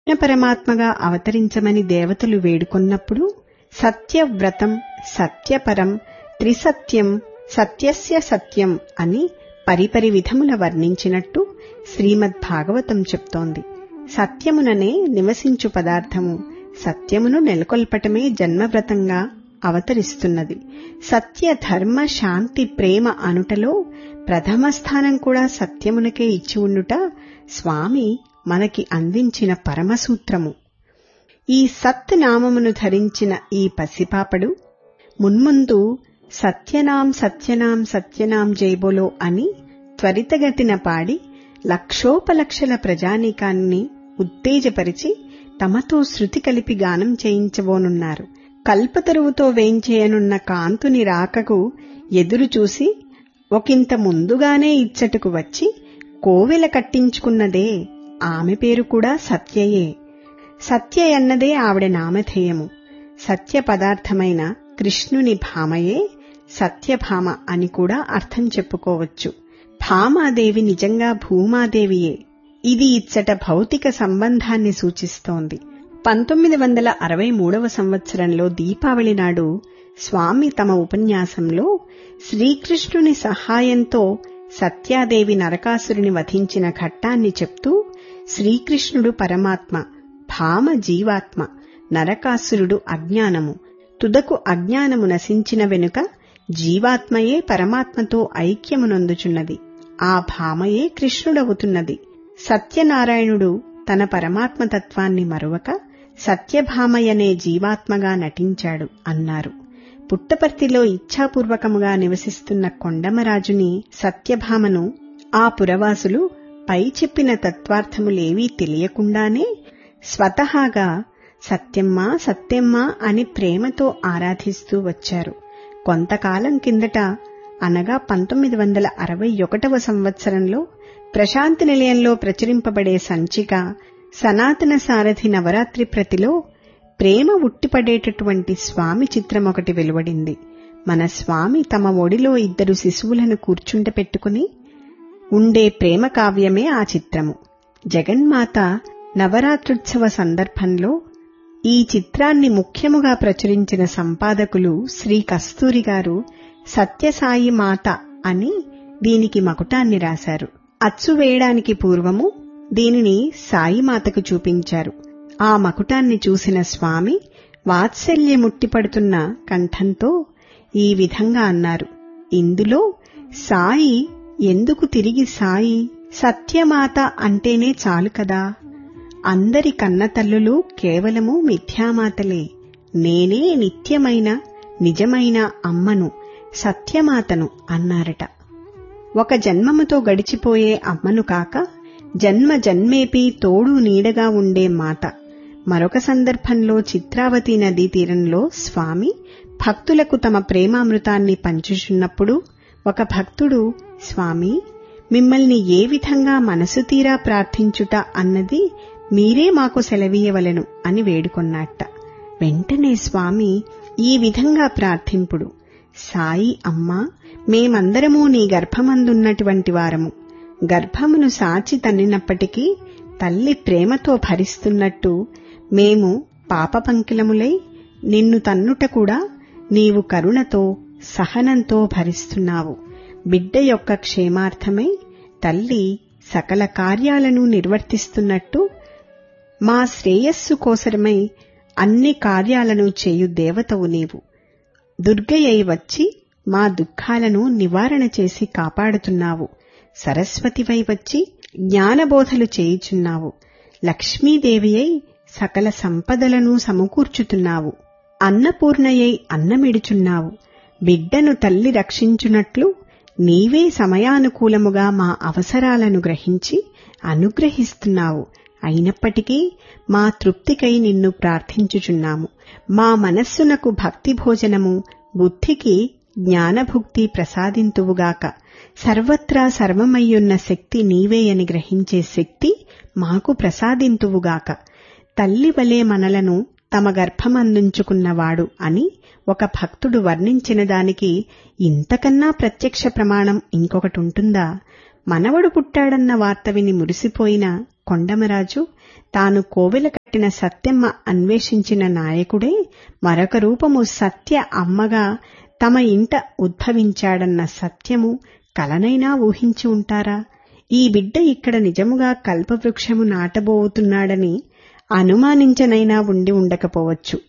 కృష్ణ పరమాత్మగా అవతరించమని దేవతలు వేడుకొన్నప్పుడు సత్యవ్రతం సత్యపరం త్రిసత్యం సత్యస్య సత్యం అని పరిపరి విధముల వర్ణించినట్టు శ్రీమద్ భాగవతం చెప్తోంది సత్యముననే నివసించు పదార్థము సత్యమును నెలకొల్పటమే జన్మవ్రతంగా అవతరిస్తున్నది సత్య ధర్మ శాంతి ప్రేమ అనుటలో ప్రథమ స్థానం కూడా సత్యమునకే ఇచ్చి ఉండుట స్వామి మనకి అందించిన పరమసూత్రము ఈ సత్ నామమును ధరించిన ఈ పసిపాపడు మున్ముందు సత్యనాం సత్యనాం సత్యనాం జైబోలో అని త్వరితగతిన పాడి లక్షోపలక్షల ప్రజానీకాన్ని ఉత్తేజపరిచి తమతో శృతి కలిపి గానం చేయించబోనున్నారు కల్పతరువుతో వేంచేయనున్న కాంతుని రాకకు ఎదురు చూసి ఒకంత ముందుగానే ఇచ్చటకు వచ్చి కోవెల కట్టించుకున్నదే ఆమె పేరు కూడా సత్యయే సత్య అన్నదే ఆవిడ నామధేయము సత్య పదార్థమైన కృష్ణుని భామయే సత్యభామ అని కూడా అర్థం చెప్పుకోవచ్చు భామాదేవి నిజంగా భూమాదేవియే ఇది ఇచ్చట భౌతిక సంబంధాన్ని సూచిస్తోంది పంతొమ్మిది వందల అరవై మూడవ సంవత్సరంలో దీపావళి నాడు స్వామి తమ ఉపన్యాసంలో శ్రీకృష్ణుని సహాయంతో సత్యాదేవి నరకాసురుని వధించిన ఘట్టాన్ని చెప్తూ శ్రీకృష్ణుడు పరమాత్మ భామ జీవాత్మ నరకాసురుడు అజ్ఞానము తుదకు అజ్ఞానము నశించిన వెనుక జీవాత్మయే పరమాత్మతో ఐక్యమునొందుచున్నది ఆ భామయే కృష్ణుడవుతున్నది సత్యనారాయణుడు తన పరమాత్మతత్వాన్ని మరువక సత్యభామయనే జీవాత్మగా నటించాడు అన్నారు పుట్టపర్తిలో ఇచ్ఛాపూర్వకముగా నివసిస్తున్న కొండమరాజుని సత్యభామను ఆ పురవాసులు పై చెప్పిన తత్వార్థములేవీ తెలియకుండానే స్వతహాగా సత్యమ్మా సత్యమ్మా అని ప్రేమతో ఆరాధిస్తూ వచ్చారు కొంతకాలం కిందట అనగా పంతొమ్మిది వందల అరవై ఒకటవ సంవత్సరంలో ప్రశాంతి నిలయంలో ప్రచురింపబడే సంచిక సనాతన సారథి నవరాత్రి ప్రతిలో ప్రేమ ఉట్టిపడేటటువంటి స్వామి చిత్రం ఒకటి వెలువడింది మన స్వామి తమ ఒడిలో ఇద్దరు శిశువులను కూర్చుంట పెట్టుకుని ఉండే ప్రేమ కావ్యమే ఆ చిత్రము జగన్మాత నవరాత్రుత్సవ సందర్భంలో ఈ చిత్రాన్ని ముఖ్యముగా ప్రచురించిన సంపాదకులు శ్రీ కస్తూరి గారు సత్యసాయి మాత అని దీనికి మకుటాన్ని రాశారు అచ్చు వేయడానికి పూర్వము దీనిని సాయిమాతకు చూపించారు ఆ మకుటాన్ని చూసిన స్వామి వాత్సల్యముట్టిపడుతున్న కంఠంతో ఈ విధంగా అన్నారు ఇందులో సాయి ఎందుకు తిరిగి సాయి సత్యమాత అంటేనే చాలు కదా అందరి కన్నతల్లులు కేవలము మిథ్యామాతలే నేనే నిత్యమైన నిజమైన అమ్మను సత్యమాతను అన్నారట ఒక జన్మముతో గడిచిపోయే అమ్మను కాక జన్మ జన్మేపీ తోడు నీడగా ఉండే మాత మరొక సందర్భంలో చిత్రావతి నదీ తీరంలో స్వామి భక్తులకు తమ ప్రేమామృతాన్ని పంచుచున్నప్పుడు ఒక భక్తుడు స్వామి మిమ్మల్ని ఏ విధంగా మనసు తీరా ప్రార్థించుట అన్నది మీరే మాకు సెలవీయవలెను అని వేడుకొన్నట్ట వెంటనే స్వామి ఈ విధంగా ప్రార్థింపుడు సాయి అమ్మా మేమందరము నీ గర్భమందున్నటువంటి వారము గర్భమును సాచి తన్నినప్పటికీ తల్లి ప్రేమతో భరిస్తున్నట్టు మేము పాపపంకిలములై నిన్ను తన్నుట కూడా నీవు కరుణతో సహనంతో భరిస్తున్నావు బిడ్డ యొక్క క్షేమార్థమై తల్లి సకల కార్యాలను నిర్వర్తిస్తున్నట్టు మా శ్రేయస్సు కోసరమై అన్ని కార్యాలను చేయు దేవతవు నీవు దుర్గయ్య వచ్చి మా దుఃఖాలను నివారణ చేసి కాపాడుతున్నావు సరస్వతివై వచ్చి జ్ఞానబోధలు చేయుచున్నావు లక్ష్మీదేవి అయి సకల సంపదలను సమకూర్చుతున్నావు అన్నపూర్ణయై అన్నమిడుచున్నావు బిడ్డను తల్లి రక్షించున్నట్లు నీవే సమయానుకూలముగా మా అవసరాలను గ్రహించి అనుగ్రహిస్తున్నావు అయినప్పటికీ మా తృప్తికై నిన్ను ప్రార్థించుచున్నాము మా మనస్సునకు భక్తి భోజనము బుద్ధికి జ్ఞానభుక్తి ప్రసాదింతువుగాక సర్వత్రా సర్వమయ్యున్న శక్తి నీవేయని గ్రహించే శక్తి మాకు ప్రసాదింతువుగాక తల్లి వలె మనలను తమ గర్భమందుంచుకున్నవాడు అని ఒక భక్తుడు వర్ణించిన దానికి ఇంతకన్నా ప్రత్యక్ష ప్రమాణం ఇంకొకటుంటుందా మనవడు పుట్టాడన్న వార్త విని మురిసిపోయిన కొండమరాజు తాను కోవెల పట్టిన సత్యమ్మ అన్వేషించిన నాయకుడే మరొక రూపము సత్య అమ్మగా తమ ఇంట ఉద్భవించాడన్న సత్యము కలనైనా ఊహించి ఉంటారా ఈ బిడ్డ ఇక్కడ నిజముగా కల్పవృక్షము నాటబోతున్నాడని అనుమానించనైనా ఉండి ఉండకపోవచ్చు